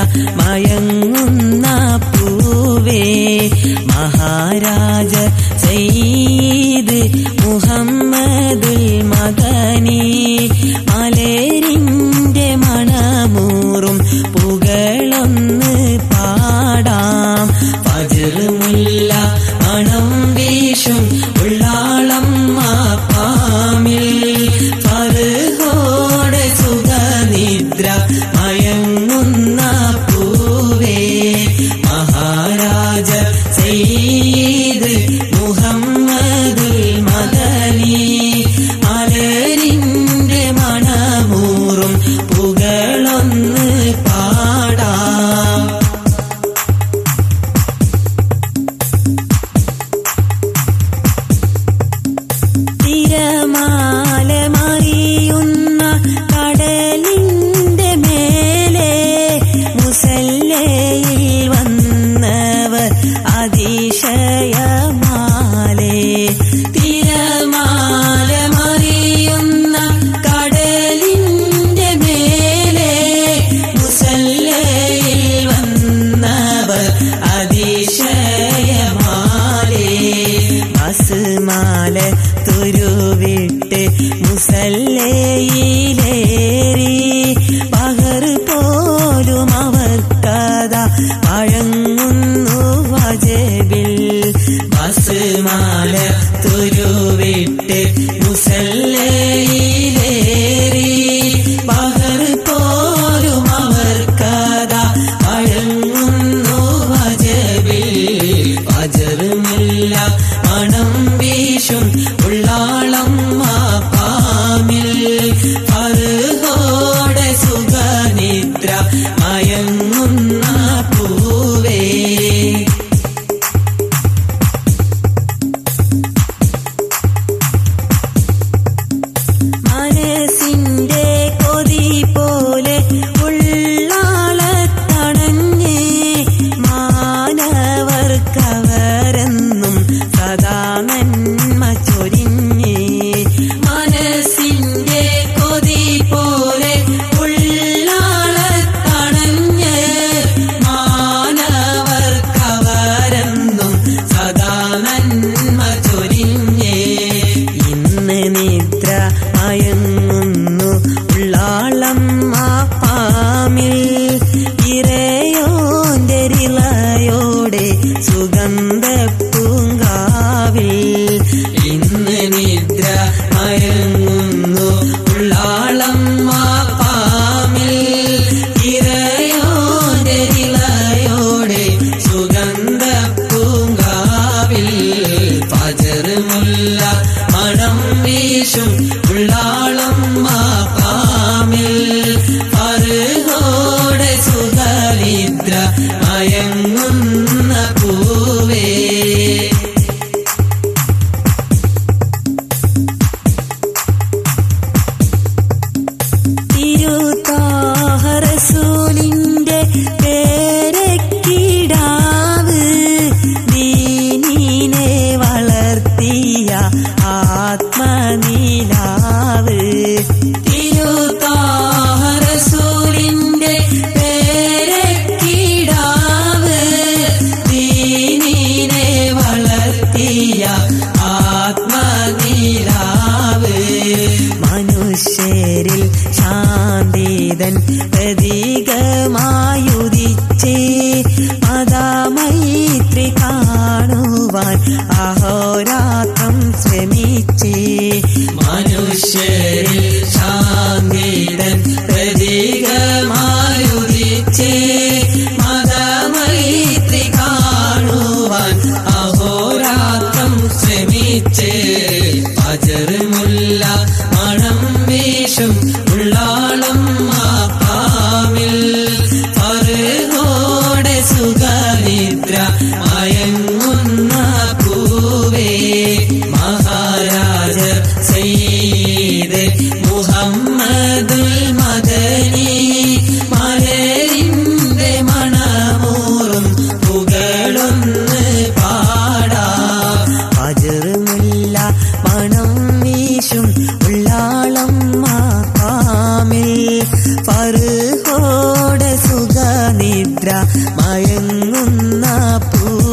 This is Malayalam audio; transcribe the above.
മയങ്ങുന്ന പൂവേ മഹാരാജ സയ്യിദ് മുഹമ്മദുൽ മദനി മലേരിന്റെ മണമൂറും പുകളൊന്ന് പാടാം പതിറുമുല്ല മണം വീശും ഉള്ളാളം മാപ്പാമിൽ ഫറുഹോടെ സുഖനിദ്ര മയങ്ങുന്ന പൂവേ മഹാരാജ സയ്യിദ് മുഹമ്മദുൽ മദനി മലരിന്റെ മണമൂറും പുകളൊന്ന് പാടാം തിരമാല മറിയുന്ന കടലിന്റെ മേലെ മുസല്ലയിൽ വന്നവർ അതിശയമാലേ തിരമാല മറിയുന്ന കടലിന്റെ മേലെ മുസല്ലയിൽ വന്നവർ അതിശയമാലേ അസുമാല തുരുവിട്ട് മുസല്ലയിലേറി പകർ പോലും അവർക്കഥ വഴങ്ങുന്നു വജബിൽ ബസുമാല തുരുവിട്ട് മുസല്ലയിലേറി പകർ പോലും അവർക്കഥ വഴങ്ങുന്നു വജബിൽ വജറുമില്ല മണം വീശും ഉള്ളാളം മാപ്പാമിൽ ഫറുഹോടെ സുഖനിദ്ര മയങ്ങുന്ന പൂവേ മനസ്സിന്റെ കൊതി പോലെ ഉള്ളാളത്തണഞ്ഞ് മാനവർക്കവരെന്നും സദാ നന്മ ചൊരിഞ്ഞ് മനസ്സിന്റെ കൊതി പോലെ ഉള്ളാളത്തണഞ്ഞ് മാനവർക്കവരെന്നും സദാ നന്മ ചൊരിഞ്ഞ് ഇന്ന് നിദ്ര മയങ്ങുന്നു ഉള്ളാളം മാപ്പാമിൽ ഇറയോന്റെ റിളയോടെ സുഗന്ധ പൂങ്കാവിൽ ഇന്ന് നിദ്ര മയങ്ങുന്നു ഉള്ളാളം മാപ്പാമിൽ ഇറയോന്റെ റിളയോടെ സുഗന്ധ പൂങ്കാവിൽ ഫജറുമുല്ല മണം വീശും ഉള്ളാളം മാപ്പാമിൽ ഫറുഹോടെ സുഖനിദ്ര മയങ്ങുന്ന പൂവേ തിരുത്താഹറസൂലിന്റെ പേരക്കിടാവ് ദീനിനെ വളർത്തിയ ആത്മനിലാവ് തിരുത്താഹറസൂലിന്റെ പേരക്കിടാവ് ദീനിനെ വളർത്തിയ ആത്മനിലാവ് മനുഷ്യരിൽ ശാന്തിതൻ പ്രതീകമായുദിച്ച് മതമൈത്രി കാണുവാൻ അഹോരാത്രം ശ്രമിച്ച് മനുഷ്യരിൽ ശാന്തിതൻ പ്രതീകമായുദിച്ച് മതമൈത്രി കാണുവാൻ അഹോരാത്രം ശ്രമിച്ച് അജറുമുല്ല മണം വീശും ഉള്ളാളം മാപ്പാമിൽ മയങ്ങുന്ന പൂ